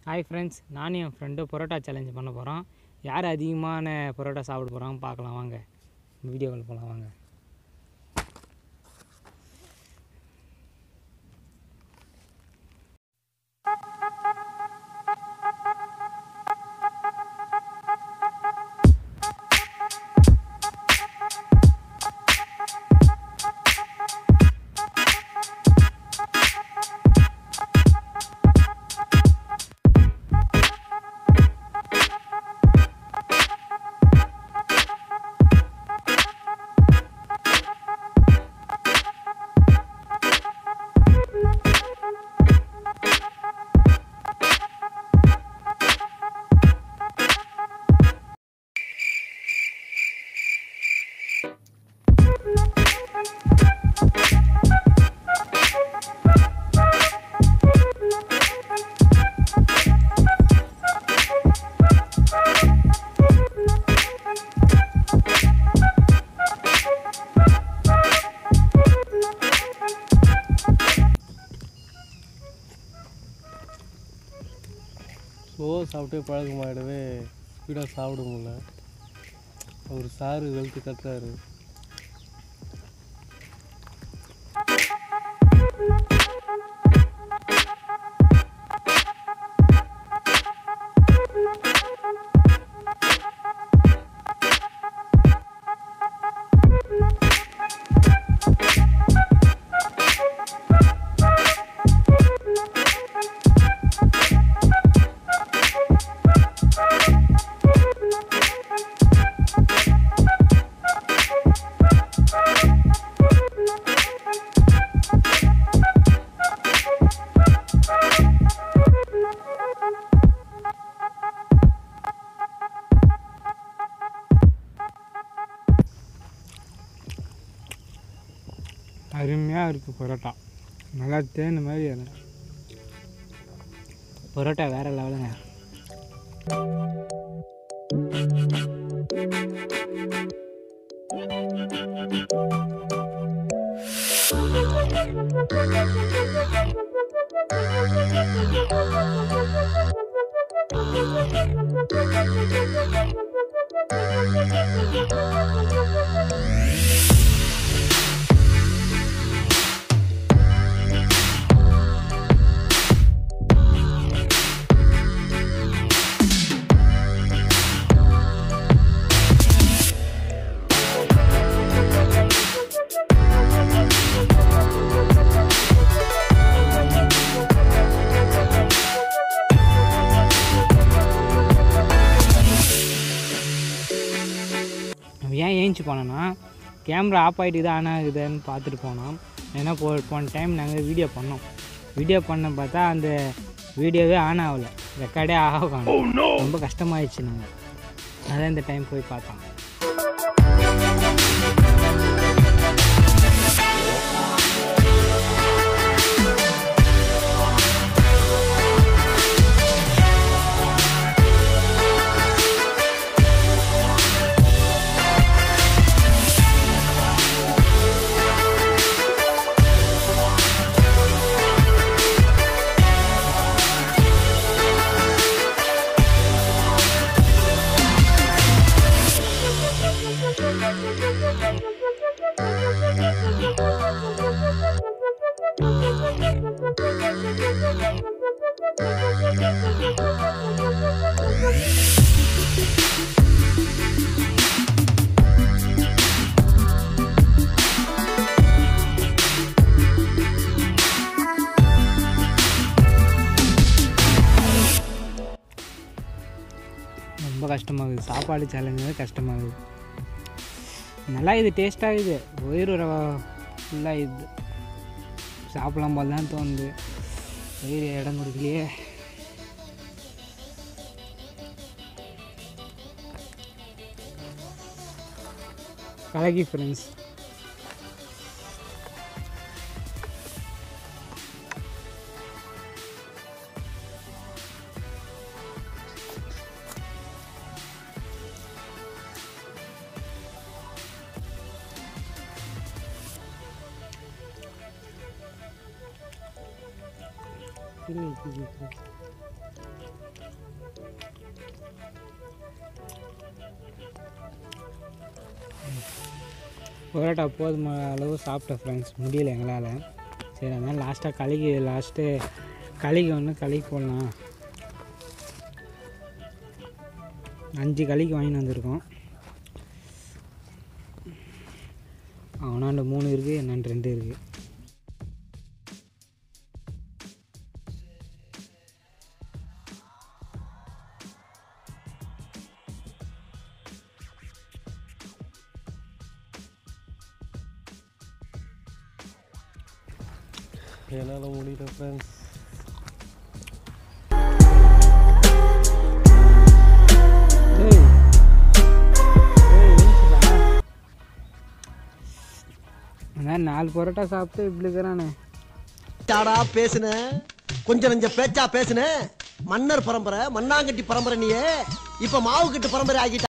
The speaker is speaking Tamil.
ஹாய் ஃப்ரெண்ட்ஸ் நானும் என் ஃப்ரெண்டு பரோட்டா சேலஞ்ச் பண்ண போகிறோம் யார் அதிகமான பரோட்டா சாப்பிட போகிறாங்க பார்க்கலாம் வாங்க வீடியோவில் போகலாம் வாங்க ஸ்லோவாக சாப்பிட்டே பழக்கமாயிடவே ஸ்பீடாக சாப்பிட முடியல அவர் சாரு வெளுத்து கட்டுறாரு அருமையாக இருக்குது பரோட்டா நல்லா தேன் மாதிரி அது பரோட்டா வேறு லெவலுங்க நம்ம ஏன் ஏஞ்சி போனோன்னா கேமரா ஆஃப் ஆகிட்டு இது ஆன் ஆகுதுன்னு பார்த்துட்டு போனோம் ஏன்னா போ போன டைம் நாங்கள் வீடியோ பண்ணோம் வீடியோ பண்ண பார்த்தா அந்த வீடியோவே ஆன் ஆகலை ரெக்கார்டே ஆக காணும் ரொம்ப கஷ்டமாயிடுச்சு நாங்கள் அதான் இந்த டைம் போய் பார்த்தோம் ரொம்ப கஷ்டமாகுது சாப்பாடு சேலஞ்சு கஷ்டமாகுது நல்லா இது டேஸ்ட்டாகுது வயிறு ஃபுல்லாக இது சாப்பிடலாம் போல தான் தோணுது வயிறு இடம் கொடுக்கலையே கலகி ஃப்ரெண்ட்ஸ் இல்லை பரோட்டா போதுமான அளவு சாப்பிட்டேன் ஃப்ரெண்ட்ஸ் முடியல எங்களால் சரி அதனால் லாஸ்ட்டாக களிக்கு லாஸ்ட்டு களிக்கு ஒன்று களிக்கு போடலாம் அஞ்சு களிக்கு வாங்கிட்டு வந்திருக்கோம் அவனாண்ட மூணு இருக்குது என்னாண்டு ரெண்டு இருக்குது என்னால் முடியல ஃப்ரெண்ட்ஸ் ஏய் ஏய் எழுந்துடா. அதான் நாலு பரோட்டா சாப்பிட்டு இப்படி இருக்கிறானே தாடா பேசுன கொஞ்சம் நஞ்ச பேச்சா பேசுன மன்னர் பரம்பரை மண்ணாங்கட்டி பரம்பரை நீயே இப்ப மாவு கட்டு பரம்பரை ஆகிட்ட